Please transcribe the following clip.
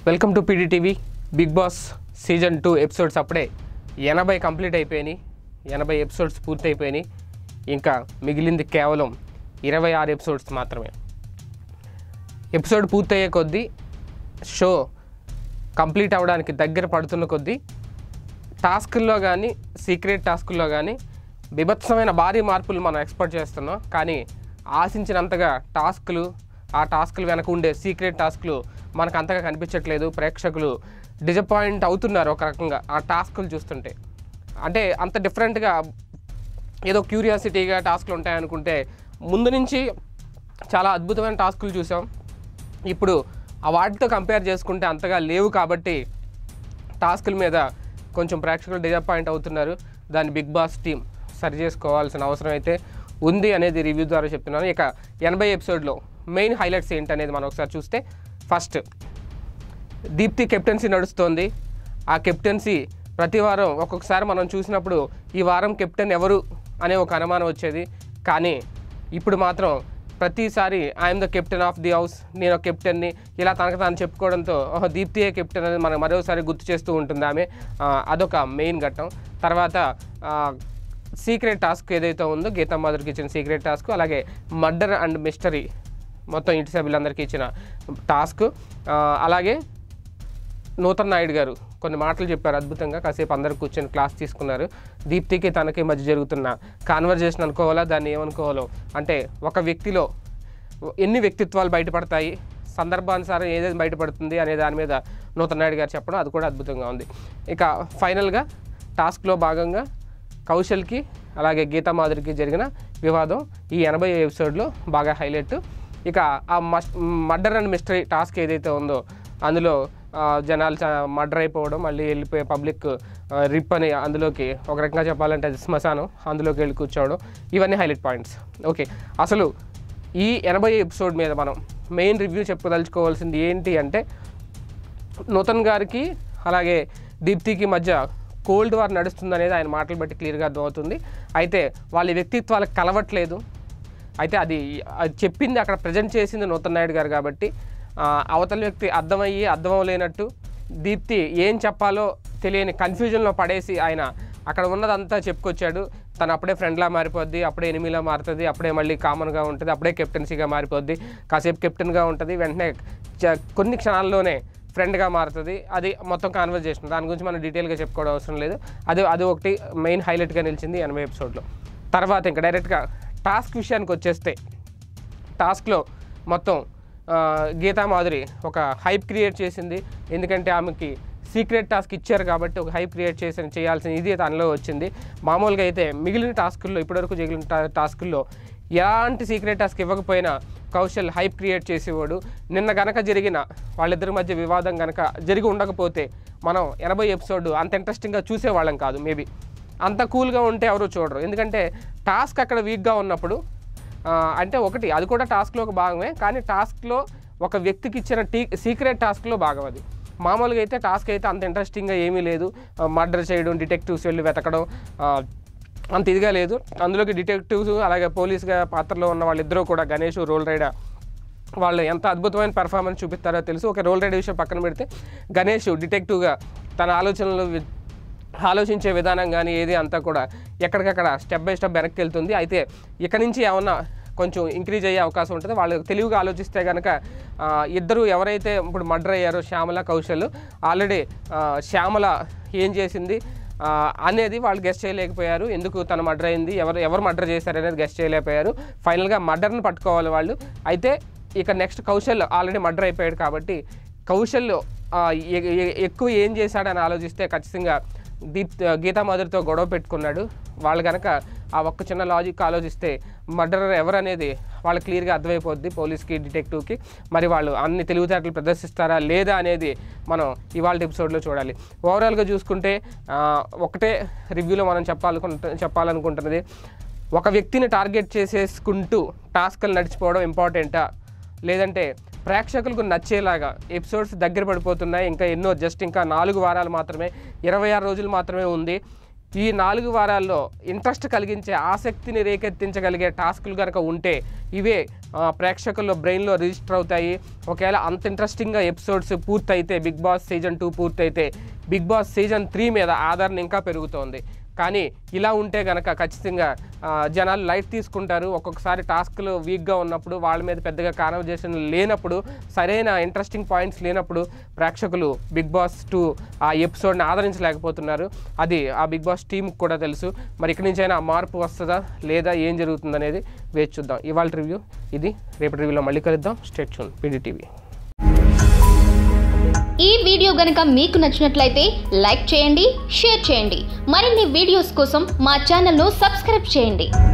welcome to PDTV Bigg Boss season two episodes అప్పుడే ఎనభై complete అయిపోయినాయి ఎనభై ఎపిసోడ్స్ పూర్తి అయిపోయినాయి ఇంకా మిగిలింది కేవలం ఇరవై ఆరు ఎపిసోడ్స్ మాత్రమే ఎపిసోడ్ పూర్తయ్యే కొద్దీ షో కంప్లీట్ అవ్వడానికి దగ్గర పడుతున్న కొద్దీ టాస్కుల్లో కానీ సీక్రెట్ టాస్కుల్లో కానీ బిభత్సమైన భారీ మార్పులు మనం ఎక్స్పెక్ట్ చేస్తున్నాం కానీ ఆశించినంతగా టాస్కులు ఆ టాస్కులు వెనక ఉండే సీక్రెట్ టాస్కులు మనకు అంతగా కనిపించట్లేదు ప్రేక్షకులు డిసప్పాయింట్ అవుతున్నారు ఒక రకంగా ఆ టాస్కులు చూస్తుంటే అంటే అంత డిఫరెంట్గా ఏదో క్యూరియాసిటీగా టాస్క్లు ఉంటాయనుకుంటే ముందు నుంచి చాలా అద్భుతమైన టాస్కులు చూసాం ఇప్పుడు ఆ వాటితో కంపేర్ చేసుకుంటే అంతగా లేవు కాబట్టి టాస్కుల మీద కొంచెం ప్రేక్షకులు డిసప్పాయింట్ అవుతున్నారు దాన్ని బిగ్ బాస్ టీం సరి చేసుకోవాల్సిన అవసరం అయితే ఉంది అనేది రివ్యూ ద్వారా చెప్తున్నాను ఇక ఎనభై ఎపిసోడ్లో మెయిన్ హైలైట్స్ ఏంటనేది మనం ఒకసారి చూస్తే ఫస్ట్ దీప్తి కెప్టెన్సీ నడుస్తోంది ఆ కెప్టెన్సీ ప్రతి వారం ఒక్కొక్కసారి మనం చూసినప్పుడు ఈ వారం కెప్టెన్ ఎవరు అనే ఒక అనుమానం వచ్చేది కానీ ఇప్పుడు మాత్రం ప్రతిసారి I'm the captain of the house నేను ఒక కెప్టెన్ని ఇలా తనకు తాను చెప్పుకోవడంతో ఓహో దీప్తియే కెప్టెన్ అనేది మనకు మరోసారి గుర్తు చేస్తూ ఉంటుంది ఆమె ఆ, అదొక మెయిన్ ఘట్టం తర్వాత సీక్రెట్ టాస్క్ ఏదైతే ఉందో గీతా మాధురికి ఇచ్చిన సీక్రెట్ టాస్క్ అలాగే మర్డర్ అండ్ మిస్టరీ మొత్తం ఇంటి సభ్యులందరికీ ఇచ్చిన టాస్క్ ఆ, అలాగే నూతన్ నాయుడు గారు కొన్ని మాటలు చెప్పారు అద్భుతంగా కాసేపు అందరు కూర్చొని క్లాస్ తీసుకున్నారు దీప్తికి తనకి మధ్య జరుగుతున్న కాన్వర్జేషన్ అనుకోవాలా దాన్ని ఏమనుకోవాలో అంటే ఒక వ్యక్తిలో ఎన్ని వ్యక్తిత్వాలు బయటపడతాయి సందర్భానుసారం ఏదైతే బయటపడుతుంది అనే దాని మీద నూతన్ నాయుడు గారు చెప్పడం అది కూడా అద్భుతంగా ఉంది ఇక ఫైనల్గా టాస్క్లో భాగంగా కౌశల్కి అలాగే గీతా మాధురికి జరిగిన వివాదం ఈ ఎనభై ఎపిసోడ్లో బాగా హైలైట్ ఇక ఆ మస్ మర్డర్ అండ్ మిస్టరీ టాస్క్ ఏదైతే ఉందో అందులో ఆ, జనాలు మర్డర్ అయిపోవడం మళ్ళీ వెళ్ళిపోయే పబ్లిక్ రిప్ అని అందులోకి ఒక రకంగా చెప్పాలంటే అది శ్మశానం అందులోకి వెళ్ళి కూర్చోవడం ఇవన్నీ హైలైట్ పాయింట్స్ ఓకే అసలు ఈ ఎనభై ఎపిసోడ్ మీద మనం మెయిన్ రివ్యూ చెప్పదలుచుకోవాల్సింది ఏంటి అంటే నూతన్ గారికి అలాగే దీప్తికి మధ్య కోల్డ్ వార్ నడుస్తుంది అనేది ఆయన మాటలు బట్టి క్లియర్గా అర్థమవుతుంది అయితే వాళ్ళ వ్యక్తిత్వాలకు కలవట్లేదు అయితే అది అది చెప్పింది అక్కడ ప్రజెంట్ చేసింది నూతన్ నాయుడు గారు కాబట్టి ఆ, అవతల వ్యక్తి అర్థమయ్యి అర్థం అవ్వలేనట్టు దీప్తి ఏం చెప్పాలో తెలియని కన్ఫ్యూజన్లో పడేసి ఆయన అక్కడ ఉన్నదంతా చెప్పుకొచ్చాడు తను అప్పుడే ఫ్రెండ్లా మారిపోద్ది అప్పుడే ఎనిమిలా మారుతుంది అప్పుడే మళ్ళీ కామన్గా ఉంటుంది అప్పుడే కెప్టెన్సీగా మారిపోద్ది కాసేపు కెప్టెన్గా ఉంటుంది వెంటనే చ- కొన్ని క్షణాల్లోనే ఫ్రెండ్గా మారుతుంది అది మొత్తం కాన్వర్జేషన్ దాని గురించి మనం డీటెయిల్గా చెప్పుకోవడం అవసరం లేదు అది అది ఒకటి మెయిన్ హైలైట్గా నిలిచింది ఎనభై ఎపిసోడ్లో తర్వాత ఇంకా డైరెక్ట్గా టాస్క్ విషయానికి వచ్చేస్తే టాస్క్లో మొత్తం ఆ, గీతా మాధురి ఒక హైప్ క్రియేట్ చేసింది ఎందుకంటే ఆమెకి సీక్రెట్ టాస్క్ ఇచ్చారు కాబట్టి ఒక హైప్ క్రియేట్ చేసి చేయాల్సిన ఇది తనలో వచ్చింది మామూలుగా అయితే మిగిలిన టాస్కుల్లో ఇప్పటివరకు మిగిలిన టా- టాస్కుల్లో ఎలాంటి సీక్రెట్ టాస్క్ ఇవ్వకపోయినా కౌశల్ హైప్ క్రియేట్ చేసేవాడు నిన్న గనక జరిగిన వాళ్ళిద్దరి మధ్య వివాదం గనక జరిగి ఉండకపోతే మనం ఎనభై ఎపిసోడ్ అంత ఇంట్రెస్టింగ్గా చూసేవాళ్ళం కాదు మేబీ అంత కూల్గా ఉంటే ఎవరు చూడరు ఎందుకంటే టాస్క్ అక్కడ వీక్గా ఉన్నప్పుడు ఆ, అంటే ఒకటి అది కూడా టాస్క్లో ఒక భాగమే కానీ టాస్క్లో ఒక వ్యక్తికి ఇచ్చిన టీ సీక్రెట్ టాస్క్లో భాగం అది మామూలుగా అయితే టాస్క్ అయితే అంత ఇంట్రెస్టింగ్గా ఏమీ లేదు మర్డర్ చేయడం డిటెక్టివ్స్ వెళ్ళి వెతకడం ఆ, అంత ఇదిగా లేదు అందులోకి డిటెక్టివ్స్ అలాగే పోలీస్గా పాత్రలో ఉన్న వాళ్ళిద్దరూ కూడా గణేష్ రోల్ రైడర్ వాళ్ళు ఎంత అద్భుతమైన పెర్ఫార్మెన్స్ చూపిస్తారో తెలుసు ఒక రోల్ రైడర్ విషయం పక్కన పెడితే గణేష్ డిటెక్టివ్గా తన ఆలోచనలు వి- ఆలోచించే విధానం కానీ ఏది అంతా కూడా ఎక్కడికక్కడ స్టెప్ బై స్టెప్ వెనక్కి వెళ్తుంది అయితే ఇక నుంచి ఏమన్నా కొంచెం ఇంక్రీజ్ అయ్యే అవకాశం ఉంటుంది వాళ్ళు తెలివిగా ఆలోచిస్తే కనుక ఆ, ఇద్దరు ఎవరైతే ఇప్పుడు మర్డర్ అయ్యారో శ్యామల కౌశల్ ఆల్రెడీ శ్యామల ఏం చేసింది ఆ, అనేది వాళ్ళు గెస్ట్ చేయలేకపోయారు ఎందుకు తను మర్డర్ అయింది ఎవరు ఎవరు మర్డర్ చేశారు అనేది గెస్ట్ చేయలేకపోయారు ఫైనల్గా మర్డర్ని పట్టుకోవాలి వాళ్ళు అయితే ఇక నెక్స్ట్ కౌశల్ ఆల్రెడీ మర్డర్ అయిపోయాడు కాబట్టి కౌశల్ ఆ, ఎ- ఎ- ఎక్కువ ఏం చేశాడని ఆలోచిస్తే ఖచ్చితంగా దీప్ గీతా మాధురితో గొడవ పెట్టుకున్నాడు వాళ్ళు కనుక ఆ ఒక్క చిన్న లాజిక్ ఆలోచిస్తే మర్డరర్ ఎవరు అనేది వాళ్ళు క్లియర్గా అర్థమైపోద్ది పోలీస్కి డిటెక్టివ్కి మరి వాళ్ళు అన్ని తెలివితేటలు ప్రదర్శిస్తారా లేదా అనేది మనం ఇవాళ ఎపిసోడ్లో చూడాలి ఓవరాల్గా చూసుకుంటే ఆ, ఒకటే రివ్యూలో మనం చెప్పాలనుకుంటు చెప్పాలనుకుంటున్నది ఒక వ్యక్తిని టార్గెట్ చేసేసుకుంటూ టాస్క్లు నడిచిపోవడం ఇంపార్టెంటా లేదంటే ప్రేక్షకులకు నచ్చేలాగా ఎపిసోడ్స్ దగ్గర పడిపోతున్నాయి ఇంకా ఎన్నో జస్ట్ ఇంకా నాలుగు వారాలు మాత్రమే ఇరవై ఆరు రోజులు మాత్రమే ఉంది ఈ నాలుగు వారాల్లో ఇంట్రెస్ట్ కలిగించే ఆసక్తిని రేకెత్తించగలిగే టాస్కులు కనుక ఉంటే ఇవే ఆ, ప్రేక్షకుల్లో బ్రెయిన్లో రిజిస్టర్ అవుతాయి ఒకవేళ అంత ఇంట్రెస్టింగ్గా ఎపిసోడ్స్ పూర్తయితే బిగ్ బాస్ సీజన్ టూ పూర్తయితే బిగ్ బాస్ సీజన్ త్రీ మీద ఆదరణ ఇంకా పెరుగుతోంది కానీ ఇలా ఉంటే కనుక ఖచ్చితంగా ఆ, జనాలు లైట్ తీసుకుంటారు ఒక్కొక్కసారి టాస్క్లు వీక్గా ఉన్నప్పుడు వాళ్ళ మీద పెద్దగా కాన్వర్జేషన్ లేనప్పుడు సరైన ఇంట్రెస్టింగ్ పాయింట్స్ లేనప్పుడు ప్రేక్షకులు బిగ్ బాస్ టూ ఆ ఎపిసోడ్ని ఆదరించలేకపోతున్నారు అది ఆ బిగ్ బాస్ టీంకి కూడా తెలుసు మరి ఇక్కడి నుంచైనా ఆ మార్పు వస్తుందా లేదా ఏం జరుగుతుంది అనేది వేచి చూద్దాం ఇవాళ రివ్యూ ఇది రేపటి రివ్యూలో మళ్ళీ కలుద్దాం స్టేట్ చూన్ పీడీటీవీ ఈ వీడియో గనుక మీకు నచ్చినట్లయితే లైక్ చేయండి షేర్ చేయండి మరిన్ని వీడియోస్ కోసం మా ఛానల్ను సబ్స్క్రైబ్ చేయండి